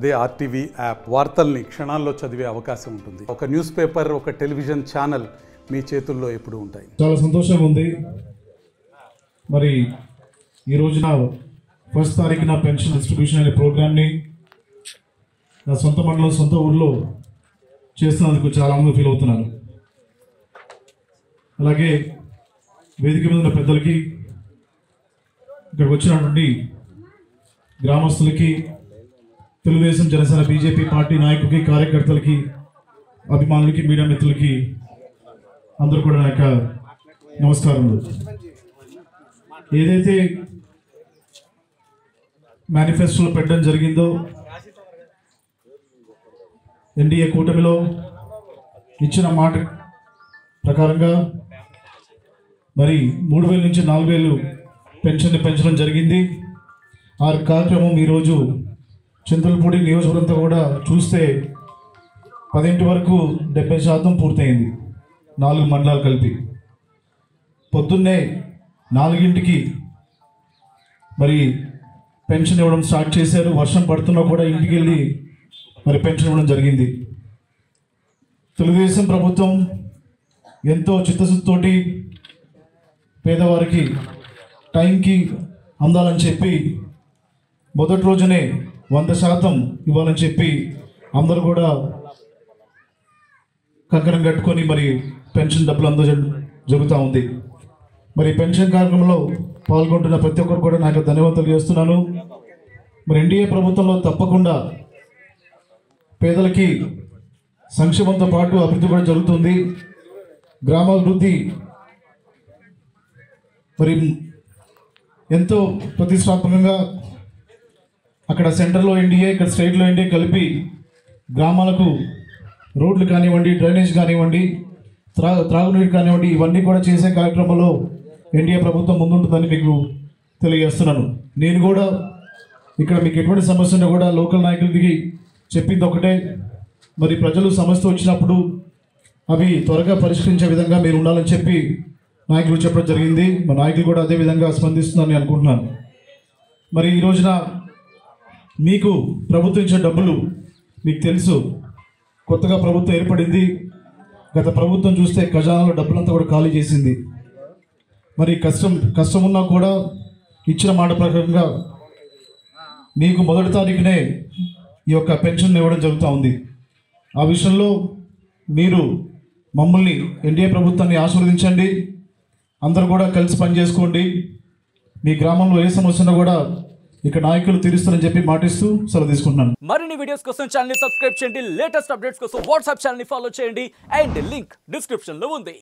అదే RTV app వార్తల్ని క్షణాల్లో చదివే అవకాశం ఉంటుంది ఒక న్యూస్ పేపర్ ఒక టెలివిజన్ ఛానల్ మీ చేతుల్లో ఎప్పుడూ ఉంటాయి చాలా సంతోషంగా ఉంది మరి ఈ రోజున ఫస్ట్ తారీఖున పెన్షన్ డిస్ట్రిబ్యూషన్ అనే ప్రోగ్రామ్ని నా సొంత మండలం సొంత ఊర్లో చేస్తున్నందుకు చాలా ఆనందం ఫీల్ అవుతున్నాను అలాగే వేదిక మీద ఉన్న పెద్దలకి ఇక్కడికి వచ్చినటువంటి గ్రామస్తులకి తెలుగుదేశం జనసేన బీజేపీ పార్టీ నాయకులకి కార్యకర్తలకి అభిమానులకి మీడియా మిత్రులకి అందరూ కూడా నా యొక్క నమస్కారములు ఏదైతే మేనిఫెస్టోలో పెట్టడం జరిగిందో ఎన్డీఏ కూటమిలో ఇచ్చిన మాట ప్రకారంగా మరి మూడు వేల నుంచి నాలుగు వేలు పెన్షన్ పెంచడం జరిగింది ఆ కార్యక్రమం ఈరోజు చంద్రపూడి నియోజకవర్గంతో కూడా చూస్తే పదింటి వరకు డెబ్బై శాతం పూర్తయింది నాలుగు మండలాలు కలిపి పొద్దున్నే నాలుగింటికి మరి పెన్షన్ ఇవ్వడం స్టార్ట్ చేశారు వర్షం పడుతున్నా కూడా ఇంటికి వెళ్ళి మరి పెన్షన్ ఇవ్వడం జరిగింది తెలుగుదేశం ప్రభుత్వం ఎంతో చిత్తశుద్ధితోటి పేదవారికి టైంకి అందాలని చెప్పి మొదటి రోజునే వంద శాతం ఇవ్వాలని చెప్పి అందరూ కూడా కంకణం కట్టుకొని మరి పెన్షన్ డబ్బులు అందజేయడం జరుగుతూ ఉంది మరి పెన్షన్ కార్యక్రమంలో పాల్గొంటున్న ప్రతి ఒక్కరు కూడా నాకు ధన్యవాదాలు చేస్తున్నాను మరి ఎన్డీఏ ప్రభుత్వంలో తప్పకుండా పేదలకి సంక్షేమంతో పాటు అభివృద్ధి కూడా జరుగుతుంది గ్రామాభివృద్ధి మరి ఎంతో ప్రతిష్టాత్మకంగా అక్కడ సెంటర్లో ఎన్డీఏ ఇక్కడ స్టేట్లో ఎన్డీఏ కలిపి గ్రామాలకు రోడ్లు కానివ్వండి డ్రైనేజ్ కానివ్వండి త్రా త్రాగునీరు కానివ్వండి ఇవన్నీ కూడా చేసే కార్యక్రమంలో ఎన్డీఏ ప్రభుత్వం ముందుంటుందని మీకు తెలియజేస్తున్నాను నేను కూడా ఇక్కడ మీకు ఎటువంటి సమస్య ఉన్నా కూడా లోకల్ నాయకులకి చెప్పింది ఒకటే మరి ప్రజలు సమస్య వచ్చినప్పుడు అవి త్వరగా పరిష్కరించే విధంగా మీరు ఉండాలని చెప్పి నాయకులు చెప్పడం జరిగింది మా నాయకులు కూడా అదే విధంగా స్పందిస్తుందని అనుకుంటున్నాను మరి ఈ రోజున మీకు ప్రభుత్వం ఇచ్చే డబ్బులు మీకు తెలుసు కొత్తగా ప్రభుత్వం ఏర్పడింది గత ప్రభుత్వం చూస్తే ఖజానాలో డబ్బులంతా కూడా ఖాళీ చేసింది మరి కష్టం కష్టం ఉన్నా కూడా ఇచ్చిన మాట ప్రకారంగా మీకు మొదటి తారీఖునే ఈ యొక్క పెన్షన్ ఇవ్వడం జరుగుతూ ఉంది ఆ విషయంలో మీరు మమ్మల్ని ఎన్డీఏ ప్రభుత్వాన్ని ఆశీర్వదించండి అందరూ కూడా కలిసి పనిచేసుకోండి మీ గ్రామంలో ఏ సమస్య ఉన్నా కూడా ఇక్కడ నాయకులు తీరుస్తారని చెప్పి మాటిస్తూ సెలవు తీసుకుంటున్నాను మరిన్ని వీడియోస్ కోసం ఛానల్ ని సబ్స్క్రైబ్ చేయండి లేటెస్ట్ అప్డేట్స్ కోసం వాట్సాప్ ఛానల్ ని ఫాలో చేయండి అండ్ లింక్ డిస్క్రిప్షన్ లో ఉంది